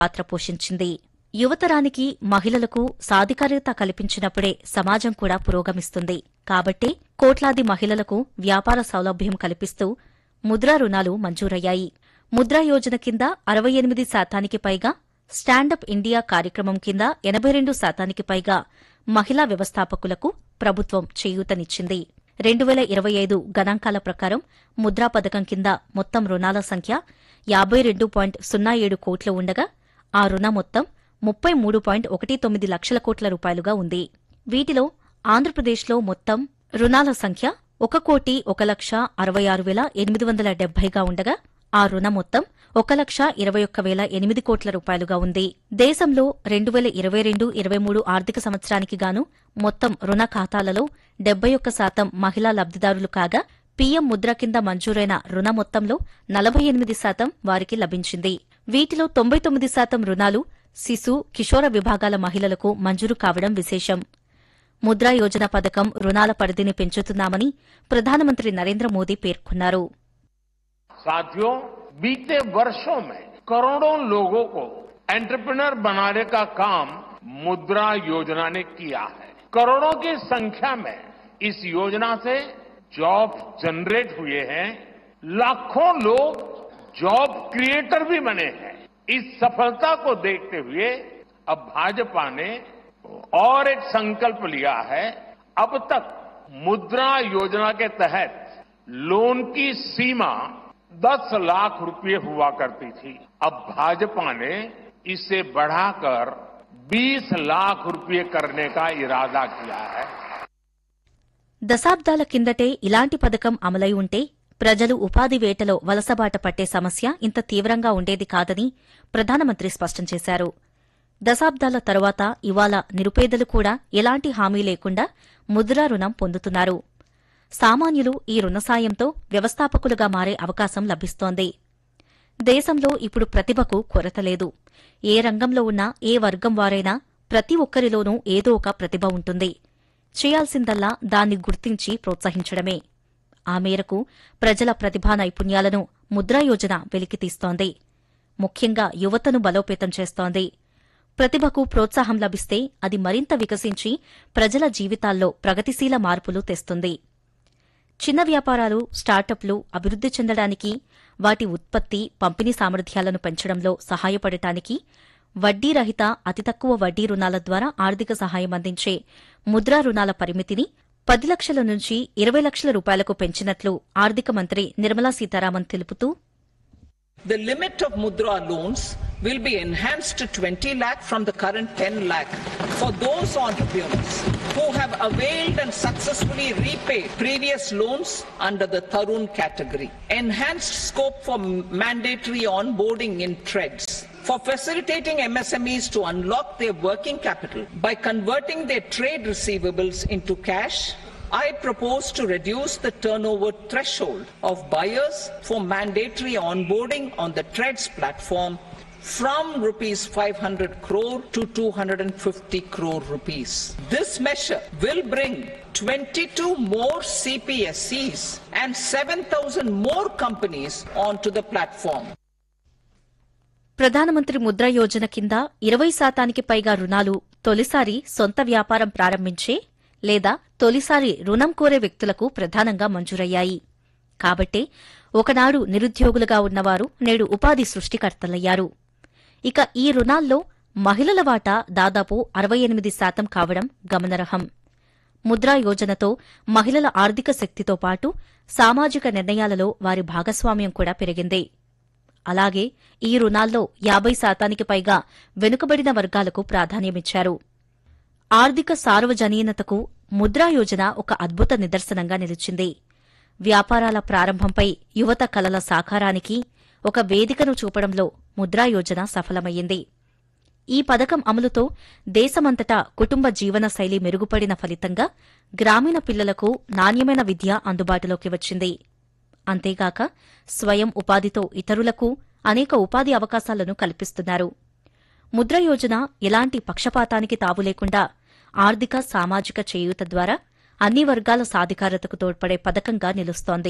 పాత్ర పోషించింది యువతరానికి మహిళలకు సాధికారత కల్పించినప్పుడే సమాజం కూడా పురోగమిస్తుంది కాబట్టే కోట్లాది మహిళలకు వ్యాపార సౌలభ్యం కల్పిస్తూ ముద్రా రుణాలు మంజూరయ్యాయి ముద్రా యోజన కింద అరవై ఎనిమిది శాతానికి పైగా స్టాండప్ ఇండియా కార్యక్రమం కింద ఎనబై రెండు శాతానికి పైగా మహిళా వ్యవస్థాపకులకు ప్రభుత్వం చేయూతనిచ్చింది రెండు వేల ఇరవై ఐదు గణాంకాల ప్రకారం ముద్రా పథకం కింద మొత్తం రుణాల సంఖ్య యాబై రెండు పాయింట్ సున్నా ఏడు కోట్లు ఉండగా ఆ రుణ మొత్తం ముప్పై మూడు పాయింట్ ఒకటి తొమ్మిది లక్షల కోట్ల రూపాయలుగా ఉంది వీటిలో ఆంధ్రప్రదేశ్లో మొత్తం రుణాల సంఖ్య ఒక కోటి ఒక లక్ష అరవై ఆరు వేల ఎనిమిది వందల డెబ్బైగా ఉండగా ఆ రుణ మొత్తం ఒక లక్ష ఇరవై ఒక్క వేల ఎనిమిది కోట్ల రూపాయలుగా ఉంది దేశంలో రెండు వేల ఇరవై రెండు ఇరవై మూడు ఆర్థిక సంవత్సరానికి గాను మొత్తం రుణ ఖాతాలలో డెబ్బై ఒక్క శాతం మహిళా లబ్దిదారులు కాగా పీఎం ముద్ర కింద మంజూరైన రుణ మొత్తంలో నలభై ఎనిమిది శాతం వారికి లభించింది వీటిలో తొంభై తొమ్మిది శాతం రుణాలు శిశు కిషోర విభాగాల మహిళలకు మంజూరు కావడం విశేషం ముద్రా యోజన పథకం రుణాల పరిధిని పెంచుతున్నామని ప్రధానమంత్రి నరేంద్ర మోదీ పేర్కొన్నారు साथियों बीते वर्षों में करोड़ों लोगों को एंटरप्रेन्योर बनाने का काम मुद्रा योजना ने किया है करोड़ों की संख्या में इस योजना से जॉब जनरेट हुए हैं लाखों लोग जॉब क्रिएटर भी बने हैं इस सफलता को देखते हुए अब भाजपा ने और एक संकल्प लिया है अब तक मुद्रा योजना के तहत लोन की सीमा 10 लाख रुपए हुआ करती थी अब भाजपा ने इसे बढ़ाकर 20 लाख रुपए करने का इरादा किया है దశాబ్దాల కిందటే ఇలాంటి పథకం అమలై ఉంటే ప్రజలు ఉపాధి వేటలో వలసబాట పట్టే సమస్య ఇంత తీవ్రంగా ఉండేది కాదని ప్రధానమంత్రి స్పష్టం చేశారు దశాబ్దాల తరువాత ఇవాళ నిరుపేదలు కూడా ఎలాంటి హామీ లేకుండా ముద్రా రుణం పొందుతున్నారు సామాన్యులు ఈ రుణ సాయంతో వ్యవస్థాపకులుగా మారే అవకాశం లభిస్తోంది దేశంలో ఇప్పుడు ప్రతిభకు కొరత లేదు ఏ రంగంలో ఉన్నా ఏ వర్గం వారైనా ప్రతి ఒక్కరిలోనూ ఏదో ఒక ప్రతిభ ఉంటుంది చేయాల్సిందల్లా దాన్ని గుర్తించి ప్రోత్సహించడమే ఆ మేరకు ప్రజల ప్రతిభా నైపుణ్యాలను ముద్రా యోజన వెలికితీస్తోంది ముఖ్యంగా యువతను బలోపేతం చేస్తోంది ప్రతిభకు ప్రోత్సాహం లభిస్తే అది మరింత వికసించి ప్రజల జీవితాల్లో ప్రగతిశీల మార్పులు తెస్తుంది చిన్న వ్యాపారాలు స్టార్టప్లు అభివృద్ది చెందడానికి వాటి ఉత్పత్తి పంపిణీ సామర్థ్యాలను పెంచడంలో సహాయపడటానికి వడ్డీ రహిత అతి తక్కువ వడ్డీ రుణాల ద్వారా ఆర్థిక సహాయం అందించే ముద్రా రుణాల పరిమితిని పది లక్షల నుంచి ఇరవై లక్షల రూపాయలకు పెంచినట్లు ఆర్థిక మంత్రి నిర్మలా సీతారామన్ తెలుపుతూ The limit of Mudra loans will be enhanced to 20 lakh from the current 10 lakh for those entrepreneurs who have availed and successfully repaid previous loans under the Tarun category. Enhanced scope for mandatory onboarding in TREDS. For facilitating MSMEs to unlock their working capital by converting their trade receivables into cash I propose to reduce the turnover threshold of buyers for mandatory onboarding on the TREDS platform from rupees 500 crore to 250 crore rupees. This measure will bring 22 more CPSCs and 7,000 more companies onto the platform. ప్రధానమంత్రి ముద్రా యోజన కింద ఇరవై శాతానికి పైగా రుణాలు తొలిసారి సొంత వ్యాపారం ప్రారంభించే లేదా తొలిసారి రుణం కోరే వ్యక్తులకు ప్రధానంగా మంజూరయ్యాయి కాబట్టే ఒకనాడు నిరుద్యోగులుగా ఉన్నవారు నేడు ఉపాధి సృష్టికర్తలయ్యారు ఇక ఈ రుణాల్లో మహిళల వాటా దాదాపు అరవై ఎనిమిది శాతం కావడం గమనార్హం ముద్రా యోజనతో మహిళల ఆర్థిక శక్తితో పాటు సామాజిక నిర్ణయాలలో వారి భాగస్వామ్యం కూడా పెరిగింది అలాగే ఈ రుణాల్లో యాబై శాతానికి పైగా వెనుకబడిన వర్గాలకు ప్రాధాన్యమిచ్చారు ఆర్థిక సార్వజనీనతకు ముద్రా యోజన ఒక అద్భుత నిదర్శనంగా నిలిచింది వ్యాపారాల ప్రారంభంపై యువత కలల సాకారానికి ఒక వేదికను చూపడంలో ముద్రా యోజన సఫలమయ్యింది ఈ పథకం అమలుతో దేశమంతటా కుటుంబ జీవన శైలి మెరుగుపడిన ఫలితంగా గ్రామీణ పిల్లలకు నాణ్యమైన విద్య అందుబాటులోకి వచ్చింది అంతేగాక స్వయం ఉపాధితో ఇతరులకు అనేక ఉపాధి అవకాశాలను కల్పిస్తున్నారు ముద్ర యోజన ఎలాంటి పక్షపాతానికి తావు లేకుండా ఆర్థిక సామాజిక చేయూత ద్వారా అన్ని వర్గాల సాధికారతకు తోడ్పడే పథకంగా నిలుస్తోంది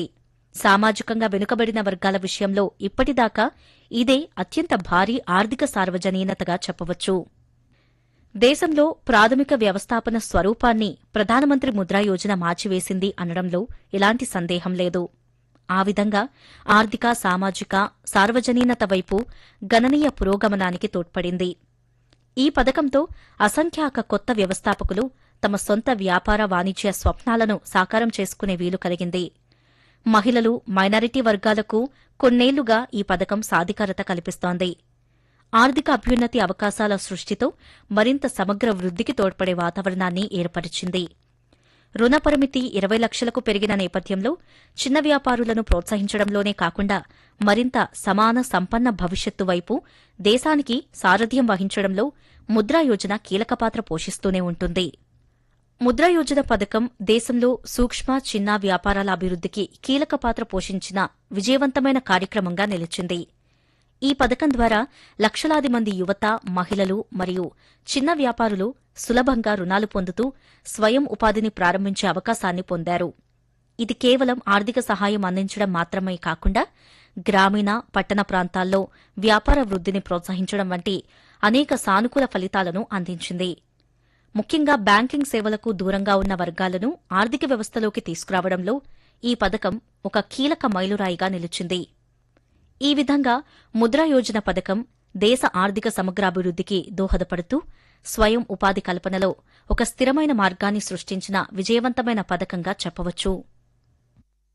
సామాజికంగా వెనుకబడిన వర్గాల విషయంలో ఇప్పటిదాకా ఇదే అత్యంత భారీ ఆర్థిక సార్వజనీనతగా చెప్పవచ్చు దేశంలో ప్రాథమిక వ్యవస్థాపన స్వరూపాన్ని ప్రధానమంత్రి ముద్రా యోజన మార్చివేసింది అనడంలో ఎలాంటి సందేహం లేదు ఆ విధంగా ఆర్థిక సామాజిక సార్వజనీనత వైపు గణనీయ పురోగమనానికి తోడ్పడింది ఈ పథకంతో అసంఖ్యాక కొత్త వ్యవస్థాపకులు తమ సొంత వ్యాపార వాణిజ్య స్వప్నాలను సాకారం చేసుకునే వీలు కలిగింది మహిళలు మైనారిటీ వర్గాలకు కొన్నేళ్లుగా ఈ పథకం సాధికారత కల్పిస్తోంది ఆర్థిక అభ్యున్నతి అవకాశాల సృష్టితో మరింత సమగ్ర వృద్ధికి తోడ్పడే వాతావరణాన్ని ఏర్పరిచింది రుణ పరిమితి ఇరవై లక్షలకు పెరిగిన నేపథ్యంలో చిన్న వ్యాపారులను ప్రోత్సహించడంలోనే కాకుండా మరింత సమాన సంపన్న భవిష్యత్తు వైపు దేశానికి సారథ్యం వహించడంలో ముద్రా యోజన కీలక పాత్ర పోషిస్తూనే ఉంటుంది ముద్రా యోజన పథకం దేశంలో సూక్ష్మ చిన్న వ్యాపారాల అభివృద్ధికి కీలక పాత్ర పోషించిన విజయవంతమైన కార్యక్రమంగా నిలిచింది ఈ పథకం ద్వారా లక్షలాది మంది యువత మహిళలు మరియు చిన్న వ్యాపారులు సులభంగా రుణాలు పొందుతూ స్వయం ఉపాధిని ప్రారంభించే అవకాశాన్ని పొందారు ఇది కేవలం ఆర్థిక సహాయం అందించడం మాత్రమే కాకుండా గ్రామీణ పట్టణ ప్రాంతాల్లో వ్యాపార వృద్ధిని ప్రోత్సహించడం వంటి అనేక సానుకూల ఫలితాలను అందించింది ముఖ్యంగా బ్యాంకింగ్ సేవలకు దూరంగా ఉన్న వర్గాలను ఆర్థిక వ్యవస్థలోకి తీసుకురావడంలో ఈ పథకం ఒక కీలక మైలురాయిగా నిలిచింది ఈ విధంగా ముద్రా యోజన పథకం దేశ ఆర్థిక సమగ్రాభివృద్ధికి దోహదపడుతూ స్వయం ఉపాధి కల్పనలో ఒక స్థిరమైన మార్గాన్ని సృష్టించిన విజయవంతమైన పథకంగా చెప్పవచ్చు